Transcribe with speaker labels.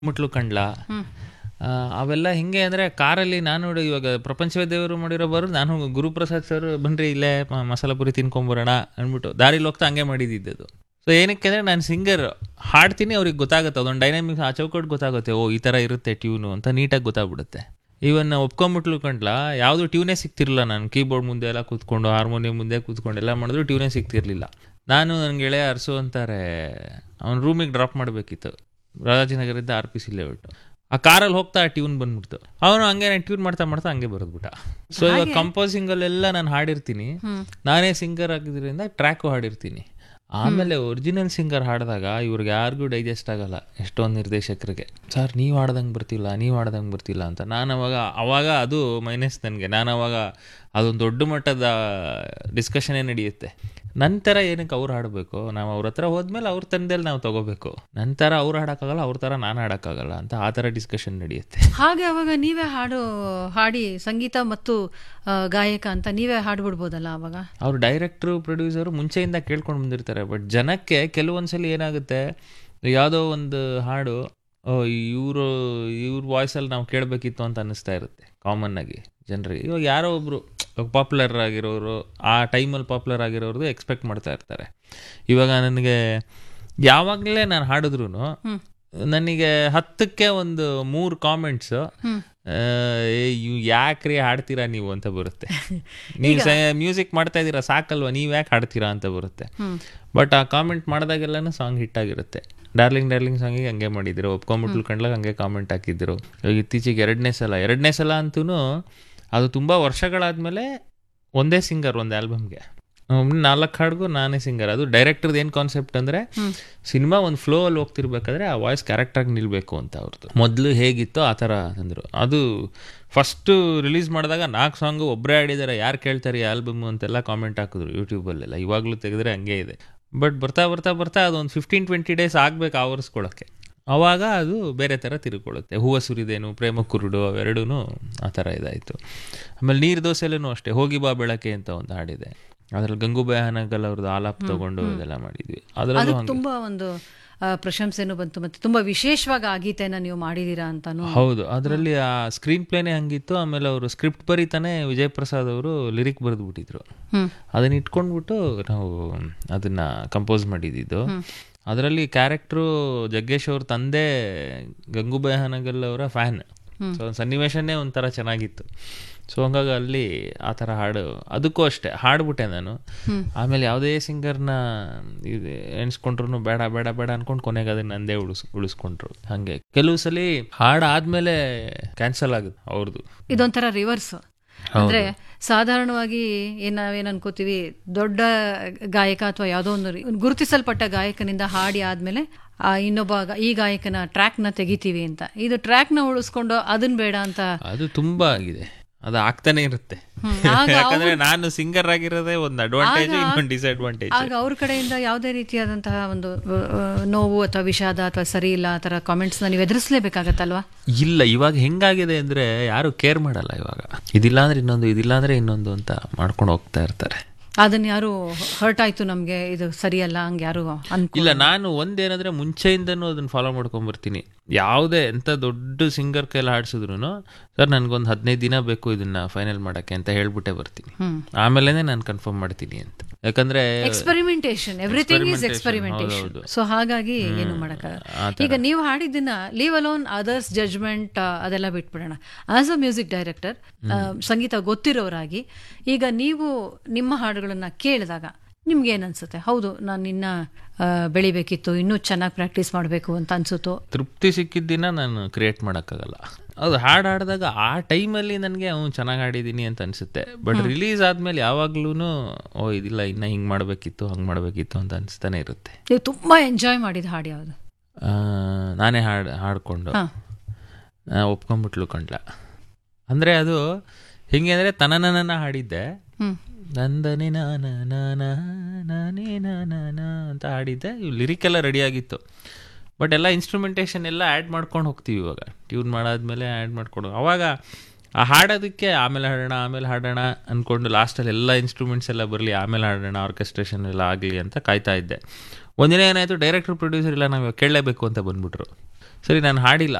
Speaker 1: ಮುಟ್ಲು ಕಂಡ್ಲ ಆ, ಅವೆಲ್ಲ ಹಿಂಗೆ ಅಂದ್ರೆ ಕಾರಲ್ಲಿ ನಾನು ನೋಡಿ ಇವಾಗ ಪ್ರಪಂಚವೇ ದೇವರು ಮಾಡಿರೋ ಬರು ನಾನು ಗುರುಪ್ರಸಾದ್ ಸರ್ ಬನ್ರಿ ಇಲ್ಲೇ ಮ- ಮಸಾಲ ಪುರಿ ತಿನ್ಕೊಂಬರೋಣ ಅಂದ್ಬಿಟ್ಟು ದಾರಿಲಿ ಹೋಗ್ತಾ ಹಂಗೆ ಮಾಡಿದ್ದು ಸೊ ಏನಕ್ಕೆ ಅಂದ್ರೆ ನಾನು ಸಿಂಗರ್ ಹಾಡ್ತೀನಿ ಅವ್ರಿಗೆ ಗೊತ್ತಾಗುತ್ತೆ ಅದೊಂದು ಡೈನಾಮಿಕ್ಸ್ ಆ ಚೌಕಟ್ಟು ಗೊತ್ತಾಗುತ್ತೆ ಓ ಈ ಥರ ಇರುತ್ತೆ ಟ್ಯೂನು ಅಂತ ನೀಟಾಗಿ ಗೊತ್ತಾಗ್ಬಿಡುತ್ತೆ ಇವನ್ ಒಪ್ಕೊಂಬಿಟ್ಲು ಕಂಡ್ಲ ಯಾವುದು ಟ್ಯೂನೇ ಸಿಗ್ತಿರ್ಲಿಲ್ಲ ನಾನು ಕೀಬೋರ್ಡ್ ಮುಂದೆ ಎಲ್ಲ ಕೂತ್ಕೊಂಡು ಹಾರ್ಮೋನಿಯಂ ಮುಂದೆ ಕೂತ್ಕೊಂಡು ಎಲ್ಲ ಮಾಡಿದ್ರು ಟ್ಯೂನೇ ಸಿಗ್ತಿರ್ಲಿಲ್ಲ ನಾನು ನನ್ನ ಗೆಳೆಯ ಅರಸು ಅಂತಾರೆ ಅವ್ನ ರೂಮಿಗೆ ಡ್ರಾಪ್ ಮಾಡಬೇಕಿತ್ತು ರಾಜಾಜಿನಗರದಿಂದ ಆರ್ ಪಿ ಸಿ ಲೇಔಟ್ ಆ ಕಾರಲ್ಲಿ ಹೋಗ್ತಾ ಟ್ಯೂನ್ ಬಂದ್ಬಿಡ್ತು ಅವನು ಹಂಗೆ ಟ್ಯೂನ್ ಮಾಡ್ತಾ ಮಾಡ್ತಾ ಹಂಗೆ ಬರೆದ್ಬಿಟ್ಟ ಸೊ ಇವಾಗ ಕಂಪೋಸಿಂಗ್ ಅಲ್ಲೆಲ್ಲ ನಾನು ಹಾಡಿರ್ತೀನಿ ನಾನೇ ಸಿಂಗರ್ ಆಗಿದ್ರಿಂದ ಟ್ರ್ಯಾಕು ಹಾಡಿರ್ತೀನಿ ಆಮೇಲೆ ಒರಿಜಿನಲ್ ಸಿಂಗರ್ ಹಾಡಿದಾಗ ಇವ್ರಿಗೆ ಯಾರಿಗೂ ಡೈಜೆಸ್ಟ್ ಆಗಲ್ಲ ಎಷ್ಟೊಂದು ನಿರ್ದೇಶಕರಿಗೆ ಸರ್ ನೀವು ಹಾಡ್ದಂಗೆ ಬರ್ತಿಲ್ಲ ನೀವು ಹಾಡ್ದಂಗೆ ಬರ್ತಿಲ್ಲ ಅಂತ ನಾನು ಅವಾಗ ಅವಾಗ ಅದು ಮೈನಸ್ ನನಗೆ ನಾನು ಅವಾಗ ಅದೊಂದು ದೊಡ್ಡ ಮಟ್ಟದ ಡಿಸ್ಕಷನೇ ನಡೆಯುತ್ತೆ ನಂತರ ಏನಕ್ಕೆ ಅವ್ರು ಹಾಡಬೇಕು ನಾವು ಅವ್ರ ಹತ್ರ ಹೋದ್ಮೇಲೆ ಅವ್ರ ತಂದೆಲ್ಲಿ ನಾವು ತಗೋಬೇಕು ನಂತರ ಅವ್ರು ಹಾಡೋಕ್ಕಾಗಲ್ಲ ಅವ್ರ ಥರ ನಾನು ಹಾಡೋಕ್ಕಾಗಲ್ಲ ಅಂತ ಆ ಥರ ಡಿಸ್ಕಷನ್ ನಡೆಯುತ್ತೆ
Speaker 2: ಹಾಗೆ ಅವಾಗ ನೀವೇ ಹಾಡು ಹಾಡಿ ಸಂಗೀತ ಮತ್ತು ಆ, ಗಾಯಕ ಅಂತ ನೀವೇ ಹಾಡ್ಬಿಡ್ಬೋದಲ್ಲ ಅವಾಗ
Speaker 1: ಅವ್ರು ಡೈರೆಕ್ಟ್ರು ಪ್ರೊಡ್ಯೂಸರು ಮುಂಚೆಯಿಂದ ಕೇಳ್ಕೊಂಡು ಬಂದಿರ್ತಾರೆ ಬಟ್ ಜನಕ್ಕೆ ಕೆಲವೊಂದ್ಸಲಿ ಏನಾಗುತ್ತೆ ಯಾವುದೋ ಒಂದು ಹಾಡು ಇವರು ಇವ್ರ ವಾಯ್ಸಲ್ಲಿ ನಾವು ಕೇಳಬೇಕಿತ್ತು ಅಂತ ಅನ್ನಿಸ್ತಾ ಇರುತ್ತೆ ಕಾಮನ್ ಆಗಿ ಜನರಿಗೆ ಇವಾಗ ಯಾರೋ ಒಬ್ರು ಪಾಪ್ಯುಲರ್ ಆಗಿರೋರು ಆ ಟೈಮಲ್ಲಿ ಪಾಪ್ಯುಲರ್ ಆಗಿರೋರ್ದು ಎಕ್ಸ್ಪೆಕ್ಟ್ ಮಾಡ್ತಾ ಇರ್ತಾರೆ ಇವಾಗ ನನಗೆ ಯಾವಾಗಲೇ ನಾನು ಹಾಡಿದ್ರು ನನಗೆ ಹತ್ತಕ್ಕೆ ಒಂದು ಮೂರು ಕಾಮೆಂಟ್ಸು ಇವ್ ಯಾಕ್ರಿ ಹಾಡ್ತೀರಾ ನೀವು ಅಂತ ಬರುತ್ತೆ ನೀವು ಮ್ಯೂಸಿಕ್ ಮಾಡ್ತಾ ಇದ್ದೀರಾ ಸಾಕಲ್ವಾ ನೀವು ಯಾಕೆ ಹಾಡ್ತೀರಾ ಅಂತ ಬರುತ್ತೆ ಬಟ್ ಆ ಕಾಮೆಂಟ್ ಮಾಡಿದಾಗೆಲ್ಲನೂ ಸಾಂಗ್ ಹಿಟ್ ಆಗಿರುತ್ತೆ ಡಾರ್ಲಿಂಗ್ ಡಾರ್ಲಿಂಗ್ ಸಾಂಗಿಗೆ ಹಂಗೆ ಮಾಡಿದ್ರು ಒಪ್ಕೊಂಬಿಟ್ಲು ಕಂಡ್ಲಾಗ ಹಂಗೆ ಕಾಮೆಂಟ್ ಹಾಕಿದ್ರು ಇವಾಗ ಇತ್ತೀಚೆಗೆ ಎರಡನೇ ಸಲ ಎರಡನೇ ಸಲ ಅಂತೂ ಅದು ತುಂಬ ವರ್ಷಗಳಾದ್ಮೇಲೆ ಒಂದೇ ಸಿಂಗರ್ ಒಂದು ಆಲ್ಬಮ್ಗೆ ನಾಲ್ಕು ಹಾಡ್ಗೂ ನಾನೇ ಸಿಂಗರ್ ಅದು ಡೈರೆಕ್ಟರ್ದು ಏನು ಕಾನ್ಸೆಪ್ಟ್ ಅಂದರೆ ಸಿನಿಮಾ ಒಂದು ಫ್ಲೋ ಅಲ್ಲಿ ಹೋಗ್ತಿರ್ಬೇಕಾದ್ರೆ ಆ ವಾಯ್ಸ್ ಕರೆಕ್ಟಾಗಿ ನಿಲ್ಬೇಕು ಅಂತ ಅವ್ರದ್ದು ಮೊದಲು ಹೇಗಿತ್ತೋ ಆ ಥರ ಅಂದರು ಅದು ಫಸ್ಟು ರಿಲೀಸ್ ಮಾಡಿದಾಗ ನಾಲ್ಕು ಸಾಂಗು ಒಬ್ಬರೇ ಆಡಿದ್ದಾರೆ ಯಾರು ಕೇಳ್ತಾರೆ ಈ ಆಲ್ಬಮ್ ಅಂತೆಲ್ಲ ಕಾಮೆಂಟ್ ಹಾಕಿದ್ರು ಯೂಟ್ಯೂಬಲ್ಲೆಲ್ಲ ಇವಾಗಲೂ ತೆಗೆದ್ರೆ ಹಂಗೆ ಇದೆ ಬಟ್ ಬರ್ತಾ ಬರ್ತಾ ಬರ್ತಾ ಅದೊಂದು ಫಿಫ್ಟೀನ್ ಟ್ವೆಂಟಿ ಡೇಸ್ ಆಗಬೇಕು ಆವರಿಸ್ಕೊಳ್ಳೋಕ್ಕೆ ಅವಾಗ ಅದು ಬೇರೆ ಥರ ತಿರುಕೊಳ್ಳುತ್ತೆ ಹೂವು ಸುರಿದೇನು ಪ್ರೇಮ ಕುರುಡು ಅವೆರಡೂ ಆ ಥರ ಇದಾಯಿತು ಆಮೇಲೆ ನೀರು ದೋಸೆಲೂ ಅಷ್ಟೇ ಹೋಗಿ ಬಾ ಬೆಳಕೆ ಅಂತ ಒಂದು ಹಾಡಿದೆ ಅದ್ರಲ್ಲಿ ಗಂಗೂಬಾಯಿ ಹಾನಗಲ್ ಅವ್ರದ್ದು ಆಲಾಪ್ ತಗೊಂಡು ಇದೆಲ್ಲ ಮಾಡಿದ್ವಿ ಅದರಲ್ಲೂ
Speaker 2: ಅದು
Speaker 1: ಹಂಗೆ
Speaker 2: ತುಂಬಾ ಒಂದು ಆ, ಪ್ರಶಂಸೆನೂ ಬಂತು ಮತ್ತೆ ತುಂಬಾ ವಿಶೇಷವಾಗಿ ಆ ಗೀತೆನ ನೀವು ಮಾಡಿದೀರಾ ಅಂತಾನು
Speaker 1: ಹೌದು ಅದರಲ್ಲಿ ಆ ಸ್ಕ್ರೀನ್ ಪ್ಲೇನೇ ಹಂಗಿತ್ತು ಆಮೇಲೆ ಅವರು ಸ್ಕ್ರಿಪ್ಟ್ ಬರೀತಾನೆ ವಿಜಯ್ ಪ್ರಸಾದ್ ಅವರು ಲಿರಿಕ್ ಬರೆದ್ಬಿಟ್ಟಿದ್ರು
Speaker 2: ಹ್ಮ್
Speaker 1: ಅದನ್ನ ಇಟ್ಕೊಂಡ್ಬಿಟ್ಟು ನಾವು ಅದನ್ನ ಕಂಪೋಸ್ ಮಾಡಿದ್ದು ಅದರಲ್ಲಿ ಕ್ಯಾರೆಕ್ಟ್ರು ಜಗ್ಗೇಶ್ ಅವ್ರ ತಂದೆ ಗಂಗೂಬಾಯಿ ಹಾನಗಲ್ ಅವರ ಫ್ಯಾನ್ ಸೊ ಸನ್ನಿವೇಶನೇ ಒಂಥರ ಚೆನ್ನಾಗಿತ್ತು ಸೊ ಹಂಗಾಗಿ ಅಲ್ಲಿ ಆ ಥರ ಹಾಡು ಅದಕ್ಕೂ ಅಷ್ಟೇ ಹಾಡ್ಬಿಟ್ಟೆ ನಾನು ಆಮೇಲೆ ಯಾವುದೇ ಸಿಂಗರ್ನ ಇದು ಎಣಿಸ್ಕೊಂಡ್ರು ಬೇಡ ಬೇಡ ಬೇಡ ಅನ್ಕೊಂಡು ಕೊನೆಗೆ ಅದನ್ನ ನಂದೇ ಉಳಿಸ್ ಉಳಿಸ್ಕೊಂಡ್ರು ಹಾಗೆ ಕೆಲವು ಸಲ ಹಾಡು ಆದ್ಮೇಲೆ ಕ್ಯಾನ್ಸಲ್ ಆಗುತ್ತೆ ಅವ್ರದ್ದು
Speaker 2: ಇದೊಂಥರ ರಿವರ್ಸ್ ಅಂದ್ರೆ ಸಾಧಾರಣವಾಗಿ ಏನ್ ನಾವೇನ್ ಅನ್ಕೋತೀವಿ ದೊಡ್ಡ ಗಾಯಕ ಅಥವಾ ಯಾವುದೋ ಒಂದು ರಿ- ಒಂದು ಗುರುತಿಸಲ್ಪಟ್ಟ ಗಾಯಕನಿಂದ ಹಾಡಿ ಆದ್ಮೇಲೆ ಆ ಇನ್ನೊಬ್ಬ ಗ- ಈ ಗಾಯಕನ ಟ್ರ್ಯಾಕ್ ನ ತೆಗಿತೀವಿ ಅಂತ ಇದು ಟ್ರ್ಯಾಕ್ ನ ಉಳಿಸ್ಕೊಂಡು ಅದನ್ ಬೇಡ ಅಂತ
Speaker 1: ಅದು ತುಂಬಾ ಆಗಿದೆ ಅದು ಆಗ್ತಾನೆ ಇರುತ್ತೆ
Speaker 2: ಹ್ಮ್. ಆಗ
Speaker 1: ಯಾಕಂದ್ರೆ ನಾನು ಸಿಂಗರ್ ಆಗಿರೋದೇ ಒಂದು ಅಡ್ವಾಂಟೇಜ್ ಇನ್ನೊಂದು ಡಿಸ್ಅಡ್ವಾಂಟೇಜ್
Speaker 2: ಆಗ ಅವ್ರ ಕಡೆಯಿಂದ ಯಾವುದೇ ರೀತಿಯಾದಂತಹ ಒಂದು ಆ, ಆ, ನೋವು ಅಥವಾ ವಿಷಾದ ಅಥವಾ ಸರಿ ಇಲ್ಲ ಆ ಥರ ಕಾಮೆಂಟ್ಸ್ನ ನೀವು ಎದುರಿಸಲೇಬೇಕಾಗತ್ತಲ್ವಾ
Speaker 1: ಇಲ್ಲ ಇವಾಗ ಹೆಂಗಾಗಿದೆ ಅಂದ್ರೆ ಯಾರು ಕೇರ್ ಮಾಡಲ್ಲ ಇವಾಗ ಇದಿಲ್ಲ ಅಂದ್ರೆ ಇನ್ನೊಂದು ಇದಿಲ್ಲ ಅಂದ್ರೆ ಇನ್ನೊಂದು ಅಂತ ಮಾಡ್ಕೊಂಡು ಹೋಗ್ತಾ ಇರ್ತಾರೆ
Speaker 2: ಅದನ್ನ ಯಾರು ಹರ್ಟ್ ಆಯ್ತು ನಮ್ಗೆ ಇದು ಸರಿಯಲ್ಲ ಹಂಗೆ ಯಾರು ಅನ್ಕೊ
Speaker 1: ಇಲ್ಲ ನಾನು ಒಂದೇನಂದ್ರೆ ಮುಂಚೆಯಿಂದನೂ ಅದನ್ನ ಫಾಲೋ ಮಾಡ್ಕೊಂಡ್ ಬರ್ತೀನಿ ಯಾವುದೇ ಎಂತ ದೊಡ್ಡ ಸಿಂಗರ್ ಕೈಲಿ ಹಾಡ್ಸಿದ್ರು ಸರ್ ನನ್ಗೊಂದು ಹದಿನೈದು ದಿನ ಬೇಕು ಇದನ್ನ ಫೈನಲ್ ಮಾಡಕ್ಕೆ ಅಂತ ಹೇಳ್ಬಿಟ್ಟೆ ಬರ್ತೀನಿ
Speaker 2: ಹ್ಮ್
Speaker 1: ಆಮೇಲೆ ನಾನು ಕನ್ಫರ್ಮ್ ಮಾಡ್ತೀನಿ ಅಂತ ಯಾಕಂದ್ರೆ
Speaker 2: experimentation everything is
Speaker 1: Experimentation,
Speaker 2: experimentation
Speaker 1: ಹೌದೌದು.
Speaker 2: ಸೊ ಹಾಗಾಗಿ ಏನು ಮಾಡಕ್ಕಾಗಲ್ಲ ಈಗ ನೀವು ಹಾಡಿದ್ದನ್ನ ಲೀವ್ ಅಲೋನ್ ಅದರ್ಸ್ ಜಜ್ಮೆಂಟ್ ಅದೆಲ್ಲ ಬಿಟ್ಬಿಡೋಣ ಆಸ್ ಅ ಮ್ಯೂಸಿಕ್ ಡೈರೆಕ್ಟರ್ ಸಂಗೀತ ಗೊತ್ತಿರೋರಾಗಿ ಈಗ ನೀವು ನಿಮ್ಮ ಹಾಡುಗಳನ್ನ ಕೇಳಿದಾಗ ನಿಮ್ಗೆ ಏನ್ ಅನ್ಸುತ್ತೆ ಹೌದು ನಾನು ಇನ್ನ ಆ, ಬೆಳಿಬೇಕಿತ್ತು ಇನ್ನೂ ಚೆನ್ನಾಗಿ ಪ್ರಾಕ್ಟೀಸ್ ಮಾಡಬೇಕು ಅಂತ ಅನ್ಸುತ್ತೋ
Speaker 1: ತೃಪ್ತಿ ಸಿಕ್ಕಿದ ದಿನ ನಾನು ಕ್ರಿಯೇಟ್ ಮಾಡೋಕ್ಕಾಗಲ್ಲ ಅದು ಹಾಡು ಹಾಡಿದಾಗ ಆ ಟೈಮಲ್ಲಿ ನನಗೆ ಅವ್ನು ಚೆನ್ನಾಗಿ ಹಾಡಿದ್ದೀನಿ ಅಂತ ಅನಿಸುತ್ತೆ ಬಟ್ ರಿಲೀಸ್ ಆದಮೇಲೆ ಯಾವಾಗ್ಲೂ ಓ ಇದಿಲ್ಲ ಇನ್ನು ಹಿಂಗೆ ಮಾಡಬೇಕಿತ್ತು ಹಂಗೆ ಮಾಡಬೇಕಿತ್ತು ಅಂತ ಅನಿಸ್ತಾನೆ ಇರುತ್ತೆ
Speaker 2: ನೀವು ತುಂಬಾ ಎಂಜಾಯ್ ಮಾಡಿದ ಹಾಡು ಯಾವುದು
Speaker 1: ಆ, ನಾನೇ ಹಾಡು ಹಾಡ್ಕೊಂಡು
Speaker 2: ಹಾ.
Speaker 1: ಆ, ಒಪ್ಕೊಂಬಿಟ್ಲು ಕಂಡ್ಲ ಅಂದರೆ ಅದು ಹಿಂಗೆ ಅಂದರೆ ತನನನ ಹಾಡಿದ್ದೆ
Speaker 2: ಹ್ಮ್
Speaker 1: ನಂದನೆ ನಾನ ನಾನ ನಾನೇ ನಾನ ಅಂತ ಹಾಡಿದ್ದೆ ಲಿರಿಕ್ ಎಲ್ಲ ರೆಡಿ ಆಗಿತ್ತು ಬಟ್ ಎಲ್ಲ ಇನ್ಸ್ಟ್ರೂಮೆಂಟೇಷನ್ ಎಲ್ಲ ಆ್ಯಡ್ ಮಾಡ್ಕೊಂಡು ಹೋಗ್ತೀವಿ ಇವಾಗ ಟ್ಯೂನ್ ಮಾಡಾದ್ಮೇಲೆ ಆ್ಯಡ್ ಮಾಡ್ಕೊಂಡು ಅವಾಗ ಆ ಹಾಡೋದಕ್ಕೆ ಆಮೇಲೆ ಹಾಡೋಣ ಆಮೇಲೆ ಹಾಡೋಣ ಅಂದ್ಕೊಂಡು ಲಾಸ್ಟಲ್ಲಿ ಎಲ್ಲ ಇನ್ಸ್ಟ್ರೂಮೆಂಟ್ಸ್ ಎಲ್ಲ ಬರಲಿ ಆಮೇಲೆ ಹಾಡೋಣ ಆರ್ಕೆಸ್ಟ್ರೇಷನ್ ಎಲ್ಲ ಆಗಲಿ ಅಂತ ಕಾಯ್ತಾ ಇದ್ದೆ ಒಂದಿನ ಏನಾಯಿತು ಡೈರೆಕ್ಟರ್ ಪ್ರೊಡ್ಯೂಸರ್ ಇಲ್ಲ ನಾವು ಕೇಳಲೇಬೇಕು ಅಂತ ಬಂದ್ಬಿಟ್ರು ಸರಿ ನಾನು ಹಾಡಿಲ್ಲ